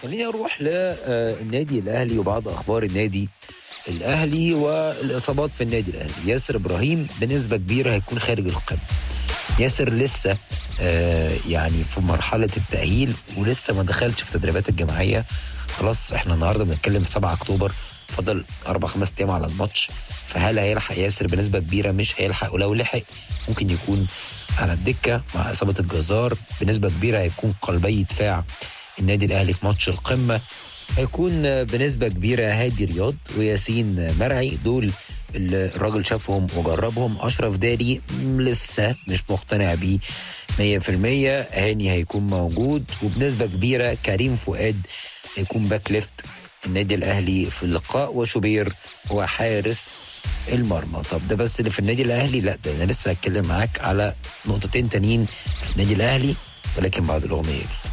خليني اروح للنادي الاهلي وبعض اخبار النادي الاهلي والاصابات في النادي الاهلي ياسر ابراهيم بنسبه كبيره هيكون خارج القائمه ياسر لسه آه يعني في مرحله التاهيل ولسه ما دخلش في التدريبات الجماعيه خلاص احنا النهارده بنتكلم 7 اكتوبر فاضل اربع خمس ايام على الماتش فهل هيلحق ياسر بنسبه كبيره مش هيلحق ولو لحق ممكن يكون على الدكه مع اصابه الجزار بنسبه كبيره هيكون قلبي دفاع النادي الاهلي في ماتش القمه هيكون بنسبه كبيره هادي رياض وياسين مرعي دول اللي الراجل شافهم وجربهم اشرف داري لسه مش مقتنع بيه 100% هاني هيكون موجود وبنسبه كبيره كريم فؤاد هيكون باك ليفت النادي الاهلي في اللقاء وشوبير هو حارس المرمى طب ده بس اللي في النادي الاهلي لا ده انا لسه هتكلم معاك على نقطتين تانيين في النادي الاهلي ولكن بعد الاغنيه دي